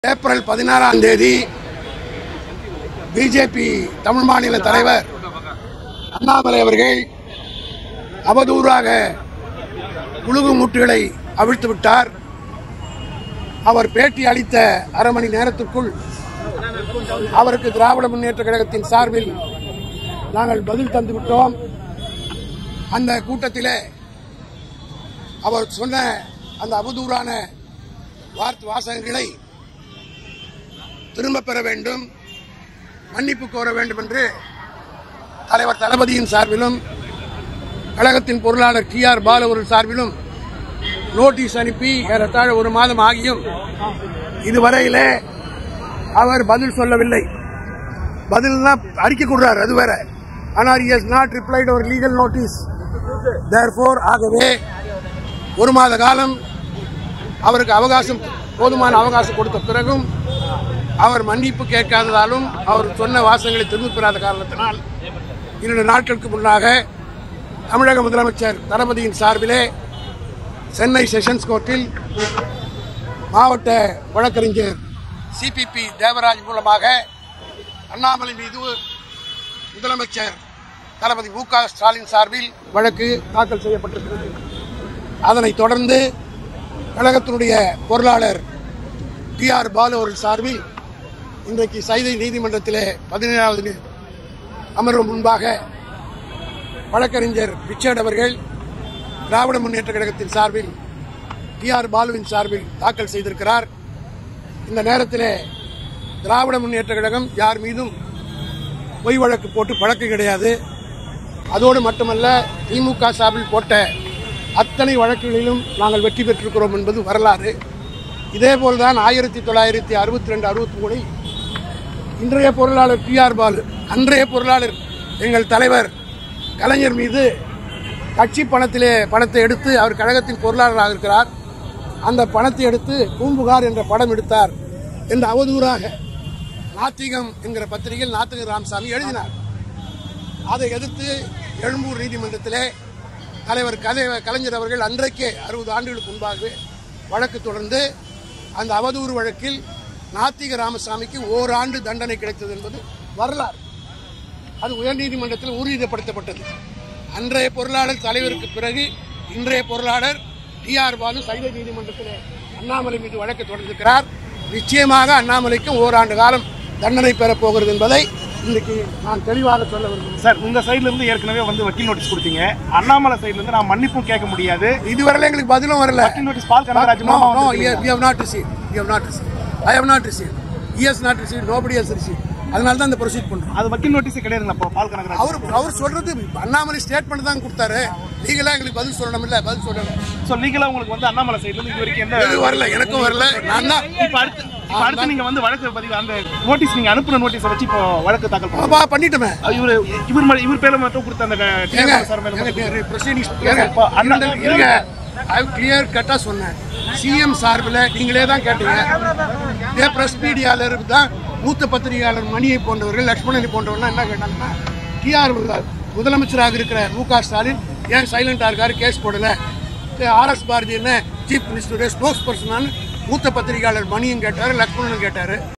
April பதினாறாம் தேதி BJP Tamil மாநில தலைவர் அண்ணாமலை அவர்கள் அவதூறாக புழுகு மூட்டுகளை அவிழ்த்து விட்டார் அவர் பேட்டி அளித்த அரை மணி நேரத்திற்குள் அவருக்கு திராவிட முன்னேற்ற கழகத்தின் சார்பில் நாங்கள் பதில் தந்து விட்டோம் அந்த கூட்டத்திலே அவர் சொன்ன அந்த அவதூறான வார்த்தை வாசகங்களை திரும்ப பெற வேண்டும் மன்னிப்பு கோர வேண்டும் என்று தலைவர் தளபதியின் சார்பிலும் கழகத்தின் பொருளாளர் டி ஆர் பாலவர்கள் சார்பிலும் நோட்டீஸ் அனுப்பி ஏறத்தாழ ஒரு மாதம் ஆகியும் இதுவரையிலே அவர் பதில் சொல்லவில்லை பதில்னா அறிக்கை கொடுறார் அது வேற ஆனால் he has நாட் ரிப்ளைட் அவர் லீகல் நோட்டீஸ் therefore ஆகவே ஒரு மாத காலம் அவருக்கு அவகாசம் போதுமான அவகாசம் கொடுத்த பிறகும் அவர் மன்னிப்பு கேட்காததாலும் அவர் சொன்ன வாசகங்களை திரும்பப் பெறாத காரணத்தினால் இரண்டு நாட்களுக்கு முன்னாக தமிழக முதலமைச்சர் தளபதியின் சார்பிலே சென்னை செஷன்ஸ் கோர்ட்டில் மாவட்ட வழக்கறிஞர் சிபிபி தேவராஜ் மூலமாக அண்ணாமலை மீது முதலமைச்சர் தளபதி மு க ஸ்டாலின் சார்பில் வழக்கு தாக்கல் செய்யப்பட்டிருக்கிறது அதனைத் தொடர்ந்து கழகத்தினுடைய பொருளாளர் டி ஆர் பாலு அவர்கள் சார்பில் இன்றைக்கு சைதை நீதிமன்றத்திலே பதினேழாவது அமர்வு முன்பாக வழக்கறிஞர் ரிச்சர்ட் அவர்கள் திராவிட முன்னேற்ற கழகத்தின் சார்பில் டி ஆர் பாலுவின் சார்பில் தாக்கல் செய்திருக்கிறார் இந்த நேரத்திலே திராவிட முன்னேற்ற கழகம் யார் மீதும் பொய் வழக்கு போட்டு பழக்கம் கிடையாது அதோடு மட்டுமல்ல திமுக சார்பில் போட்ட அத்தனை வழக்குகளிலும் நாங்கள் வெற்றி பெற்றிருக்கிறோம் என்பது வரலாறு இதேபோல்தான் ஆயிரத்தி தொள்ளாயிரத்தி அறுபத்தி ரெண்டு அறுபத்தி மூணில் இன்றைய பொருளாளர் டி ஆர் பாலு அன்றைய பொருளாளர் எங்கள் தலைவர் கலைஞர் மீது கட்சி பணத்திலே பணத்தை எடுத்து அவர் கழகத்தின் பொருளாளராக இருக்கிறார் அந்த பணத்தை எடுத்து பூம்புகார் என்ற படம் எடுத்தார் என்று அவதூறாக நாத்திகம் என்கிற பத்திரிகையில் நாத்திக ராமசாமி எழுதினார் அதை எதிர்த்து எழும்பூர் நீதிமன்றத்திலே தலைவர் கலை கலைஞர் அவர்கள் அன்றைக்கே அறுபது ஆண்டுகளுக்கு முன்பாகவே வழக்கு தொடர்ந்து அந்த அவதூறு வழக்கில் நாத்திக ராமசாமிக்கு ஓராண்டு தண்டனை கிடைத்தது என்பது வரலாறு அது உயர்நீதிமன்றத்தில் ஊர்ஜிதப்படுத்தப்பட்டது அன்றைய பொருளாளர் தலைவருக்கு பிறகு இன்றைய பொருளாளர் டி ஆர் பாலு சைதை நீதிமன்றத்தில் அண்ணாமலை மீது வழக்கு தொடர்ந்திருக்கிறார் நிச்சயமாக அண்ணாமலைக்கும் ஓராண்டு காலம் தண்டனை பெறப் போகிறது என்பதை இன்றைக்கு நான் தெளிவாக சொல்ல விரும்புகிறேன் சார் உங்க சைடுல இருந்து ஏற்கனவே வந்து வக்கீல் நோட்டீஸ் கொடுத்தீங்க அண்ணாமலை சைடுல இருந்து நான் மன்னிப்பும் கேட்க முடியாது இதுவரையில எங்களுக்கு பதிலும் வரல வக்கீல் நோட்டீஸ் பால் கனகராஜ் No, மூலமா no, வந்திருக்கு. you you have not received. You have not received. I have not received. He has not received. Nobody has received. அதனால தான் இந்த ப்ரொசீட் பண்றோம் அது வக்கீல் நோட்டீஸே கிடையாதுங்களா அப்போ பால் கனகராஜ் அவர் அவர் சொல்றது அண்ணாமலை ஸ்டேட்மெண்ட் தான் கொடுத்தாரு லீகலா எங்களுக்கு பதில் சொல்லணும் இல்ல பதில் சொல்லணும் சோ லீகலா உங்களுக்கு வந்து அண்ணாமலை சைடுல இருந்து இது வரைக்கும் எந்த இது வரல எனக்கும் வரல நான் தான் இப்ப அடுத்து இப்ப அடுத்து நீங்க வந்து வழக்கு பதிவு அந்த நோட்டீஸ் நீங்க அனுப்புன நோட்டீஸை வச்சு இப்போ வழக்கு தாக்கல் பண்ணுங்க அப்பா, பண்ணிட்டோமே இவரு இவர் மேல- இவர் பேர்ல மட்டும் கொடுத்த அந்த ஏங்க, டிஎம்ஆர் சார் மேல மட்டும் ஏங்க, proceedings ஏங்க, ஏங்க, இப்ப அண்ணா- இருங்க, இருங்க. I clear cut ஆ சொன்னேன் சிஎம் சார்பில் நீங்களே தான் கேட்டீங்க இதே பிரஸ் மீடியால தான் மூத்த பத்திரிகையாளர் மணியை போன்றவர்கள் லட்சுமணனை போன்றவர்கள் என்ன கேட்டாங்கன்னா டிஆர் முதலமைச்சராக இருக்கிற மு க ஸ்டாலின் ஏன் சைலண்டா இருக்காரு கேஸ் போடல ஆர்எஸ் பாரதி என்ன சீஃப் மினிஸ்டருடைய ஸ்போக்ஸ் பர்சனான்னு மூத்த பத்திரிகையாளர் மணியும் கேட்டாரு லட்சுமணனும் கேட்டாரு